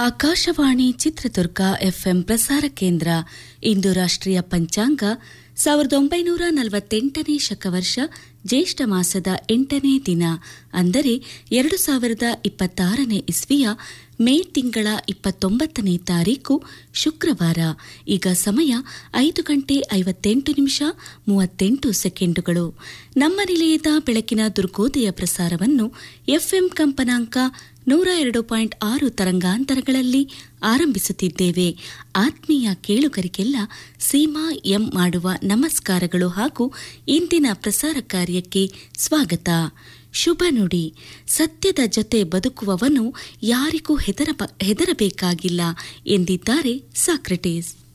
Akashvani Chitradurga FM ಪ್ರಸಾರ ಕೇಂದ್ರ ಇಂದು ರಾಷ್ಟ್ರೀಯ ಪಂಚಾಂಗ ಸಾವಿರದ ಒಂಬೈನೂರ ನಲವತ್ತೆಂಟನೇ ಶಕವರ್ಷ ಜ್ಯೇಷ್ಠ ಮಾಸದ ಎಂಟನೇ ದಿನ ಅಂದರೆ ಎರಡು ಸಾವಿರದ ಇಪ್ಪತ್ತಾರನೇ ಇಸ್ವಿಯ ಮೇ ತಿಂಗಳ ಇಪ್ಪತ್ತೊಂಬತ್ತನೇ ತಾರೀಕು ಶುಕ್ರವಾರ ಈಗ ಸಮಯ ಐದು ಗಂಟೆ ಐವತ್ತೆಂಟು ನಿಮಿಷ ಮೂವತ್ತೆಂಟು ಸೆಕೆಂಡುಗಳು ನಮ್ಮ ನಿಲಯದ ಬೆಳಕಿನ ದುರ್ಗೋದಯ ಪ್ರಸಾರವನ್ನು ಎಫ್ಎಂ ಕಂಪನಾಂಕ ನೂರ ಎರಡು ಪಾಯಿಂಟ್ ಆರು ತರಂಗಾಂತರಗಳಲ್ಲಿ ಆರಂಭಿಸುತ್ತಿದ್ದೇವೆ ಆತ್ಮೀಯ ಕೇಳುಗರಿಗೆಲ್ಲ ಸೀಮಾ ಎಂ ಮಾಡುವ ನಮಸ್ಕಾರಗಳು ಹಾಗೂ ಇಂದಿನ ಪ್ರಸಾರ ಕಾರ್ಯಕ್ಕೆ ಸ್ವಾಗತ ಶುಭ ನುಡಿ ಸತ್ಯದ ಜೊತೆ ಬದುಕುವವನು ಯಾರಿಗೂ ಹೆದರಬೇಕಾಗಿಲ್ಲ ಎಂದಿದ್ದಾರೆ ಸಾಕ್ರೆಟೀಸ್